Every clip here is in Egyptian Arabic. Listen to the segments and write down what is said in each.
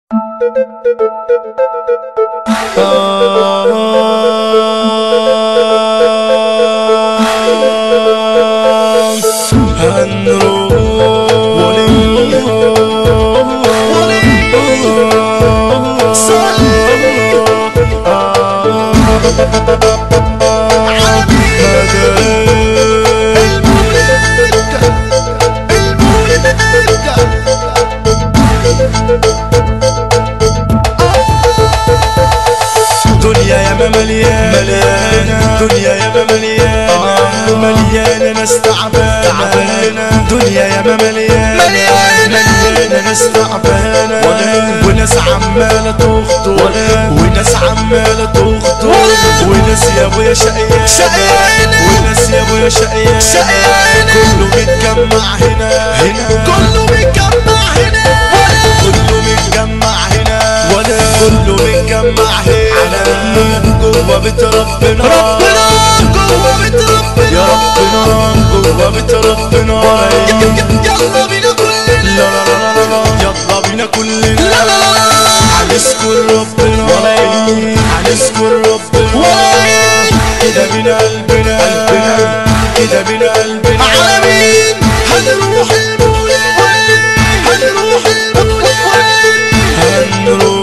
دنيا ياما مليانة مليانة دنيا ياما مليانة مليانة ناس تعبانة دنيا ياما مليانة مليانة ناس تعبانة وناس عمالة تخطر وناس عمالة تخطر وناس يا ابويا شقيانة وناس يا ابويا شقيانة كله متجمع هنا هنا كله متجمع هنا كله متجمع هنا ولا كله متجمع هنا جوه بيت ربنا ربنا جوه بيت ربنا يا ربنا جوه بيت ربنا يلا بينا كلنا لا لا لا لا لا يلا بينا كلنا لا لا لا هنذكر ربنا هنذكر ربنا كده بينا قلبنا قلبنا كده بينا قلبنا على مين هنروح المولد هنروح المولد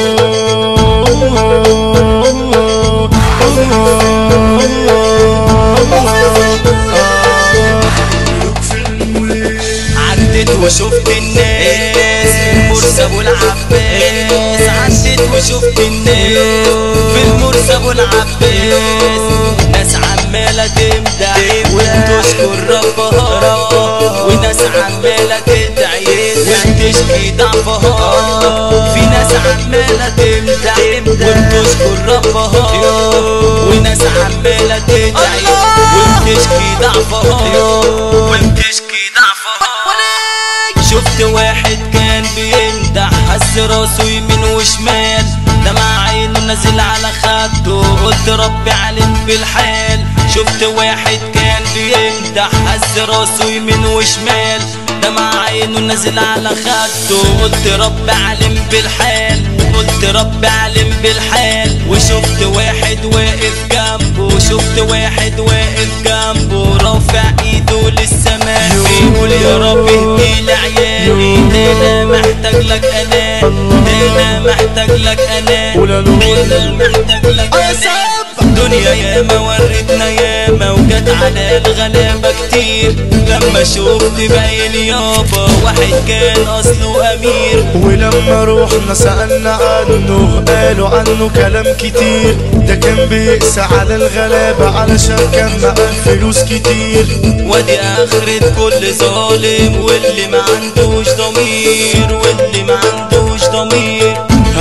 عدت وشفت الناس في المرسى ابو العباس عدت وشفت الناس في المرسى ابو العباس ناس عمالة تمدح وتشكر ربها ربها وناس عمالة تدعي وتشكي ضعفها في ناس عمالة تمدح وتشكر ربها وناس عمالة تدعي وتشكي ضعفها وتشكي ضعفها شفت واحد كان بيمدح هز راسه يمين وشمال دمع عينه نازل على خده قلت ربي علم بالحال شفت واحد كان بيمدح هز راسه يمين وشمال دمع عينه نازل على خده قلت ربي علم بالحال قلت ربي علم بالحال وشفت واحد واقف جنبه شفت واحد واقف جنبه رافع ايده للسماء بيقول يا رب اهدي لعيالي ده انا محتاج لك انا ده انا محتاج لك انا ولا لو- انا محتاج لك انا دنيا ياما ورتنا ياما وجت على الغلابة كتير لما شفت باين يابا واحد كان اصله امير ولما روحنا سألنا عنه قالوا عنه كلام كتير ده كان بيقسى على الغلابة علشان كان معاه فلوس كتير وادي اخرة كل ظالم واللي ما عندوش ضمير واللي ما عندوش ضمير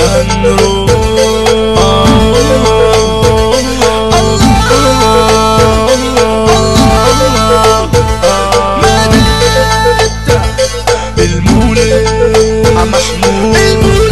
المولد محمود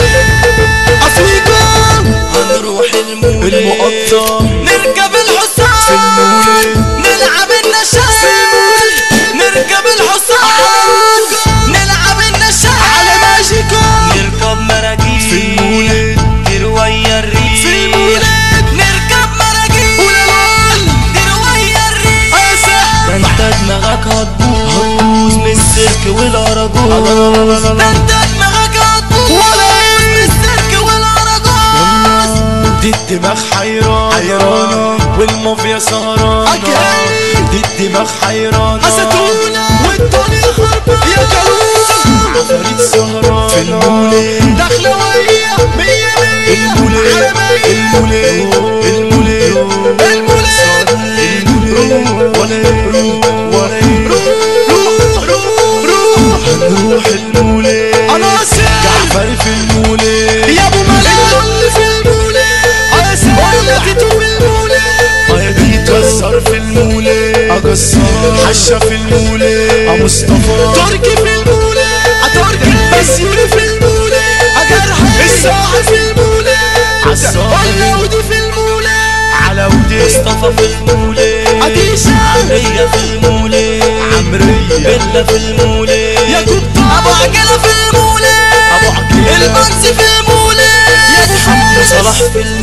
هنروح المولد المقطم نركب الحصان في المولد نلعب النشاط نركب الحصان نلعب النشاط على ماجيكو نركب مراكيب في المولد تروي الريح في المولد نركب مراكيب تروي الريح ده انت دماغك هتبوظ من السلك والاراجوز ده انت دماغك هتبوظ من السلك والاراجوز دي الدماغ حيرانة حيرانة والمافيا سهرانة دي الدماغ حيرانة أستونة والدنيا خربانة يا كالوسة عفاريت سهرانة في المولد داخلة وهي مية مية المولد المولد المولد المولد ولا ولا روح روح روح هنروح المولد أنا سيد جعفر في المولد يا أبو ملك في المولد أنا سيد ولا تيتو في المولد يا دي تكسر في المولد اكسر حشة في المولد مصطفى تركي في المولد أتركي بسيوني في المولد أجرحي الساعة في المولد عالصاحب. ولا ودي في المولد على ودي مصطفى في المولد أديشة. عمرية في المولد عمرية بيلا في المولد يا كوبا. ابو عجلة في المولد أبو عجلة. البنس في المولد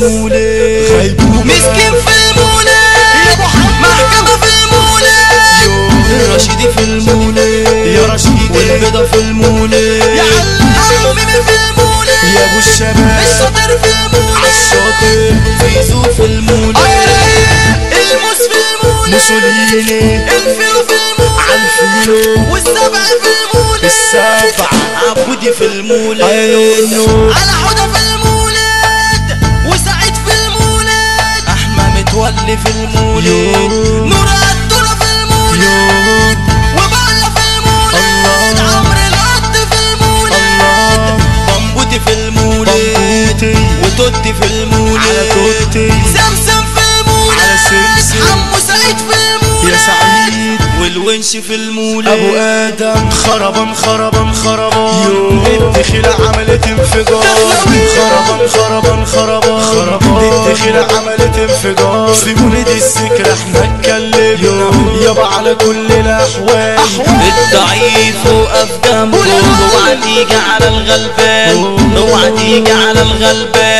المولد غيبوبة مسكين في المولد محكمة في المولد رشيدي في المولد يا رشيد والبيضة في المولد يا علام. عمو ميمي في المولد يا ابو الشباب الشاطر في المولد عالشاطئ فيزو في المولد الموس في المولد موسوليني الفيلو في المولد عالفيلو والسبع في المولد السبعة عبودي في المولد أيوه. على حوضة في المولد وسعيد في المولد احمد متولي في المولد يوه. نور الدورة في المولد يوه. وبعلى في المولد الله. عمرو القط في المولد الله بمبوتي في المولد بمبوتي. وتوتي في المولد على توتي. سمسم في المولد على سمسم. حمو سعيد في المولد يا سعيد والونش في المولد ابو ادم خربا خربا خربا الدخيلة عملت انفجار خربا خربا خربا خربا الدخيلة عملت انفجار في مولد الذكر احنا اتكلمنا يابا على كل الاحوال الضعيف وقف جنبه اوعى تيجي على الغلبان اوعى تيجي على الغلبان